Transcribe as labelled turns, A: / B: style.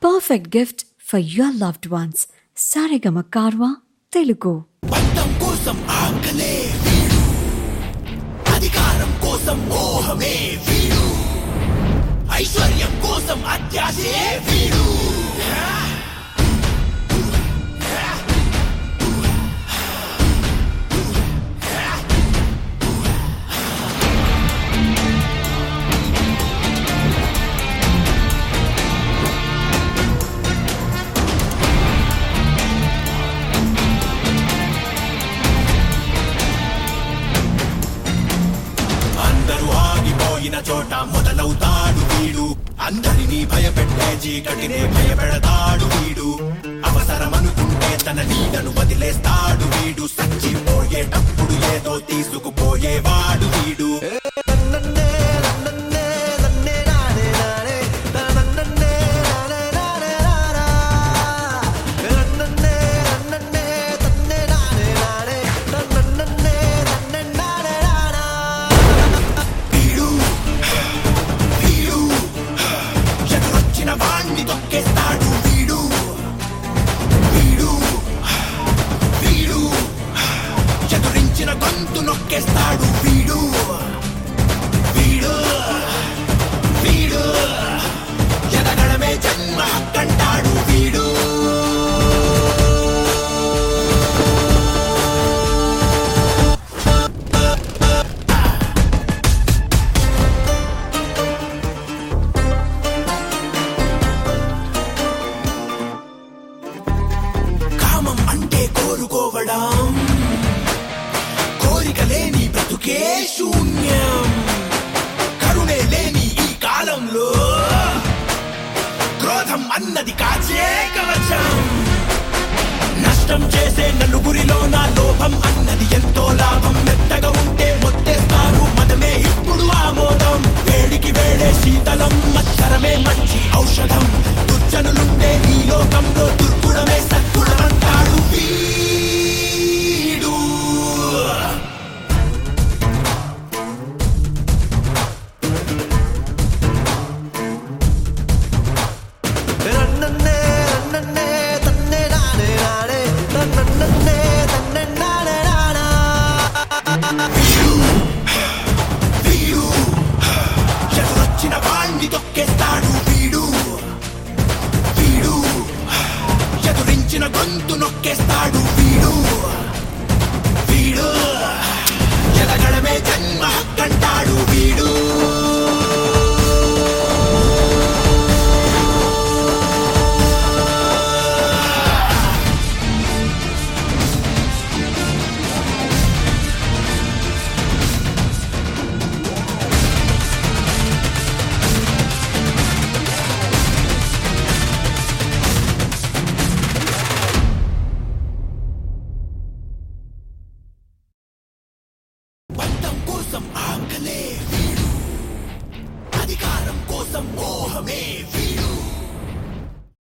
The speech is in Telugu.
A: perfect gift for your loved ones. Sarigama Karwa, Telugu.
B: బంధం కోసం ఆకలే వీడు అధికారం కోసం మోహమే వీడు ఐశ్వర్యం కోసం అత్యాశే వీడు అందరూ ఆగిపోయిన చోట మొదలవుతాడు వీడు అందరినీ భయపెట్టే చీకటినే భయపెడతాడు వీడు అవసరమనుకుంటే తన నీడను వదిలేస్తాడు వీడు సచ్చిపోయేటప్పుడు ఏదో తీసుకుపోయేవాడు వీడు వీడు వీడు ఎదురొచ్చిన వాణ్ణి తొక్కేస్తాడు వీడు వీడు వీడు ఎదురించిన గొంతు నొక్కేస్తాడు వీడు వీడు వీడు ఎదగడమే జన్మ హక్కంటాడు వీడు కామం అంటే కోరుకోవడం కోరిక లేని బ్రతుకే శూన్యం కరుణే లేని ఈ కాలంలో క్రోధం అన్నది కాచే కవచం నష్టం చేసే నలుగురిలో నా లోభం అన్నది ఎంతో లాభం మెత్తగా ఉంటే మొత్తేస్తారు మదమే ఇప్పుడు ఆమోదం వేడికి వేడే శీతలం మత్సరమే మంచి ఔషధం దుర్జనులుంటే ఈ లోకంలో దుర్గుణమే సద్గుణమంటాడు వీడు వీడు ఎదురొచ్చిన వాణ్ణి తొక్కేస్తాడు వీడు వీడు ఎదురించిన గొంతు నొక్కేస్తాడు వీడు వీడు ఎదగడమే జన్మ హక్కంటాడు వీడు బంధం కోసం ఆకలే వీడు అధికారం కోసం మోహమే వీడు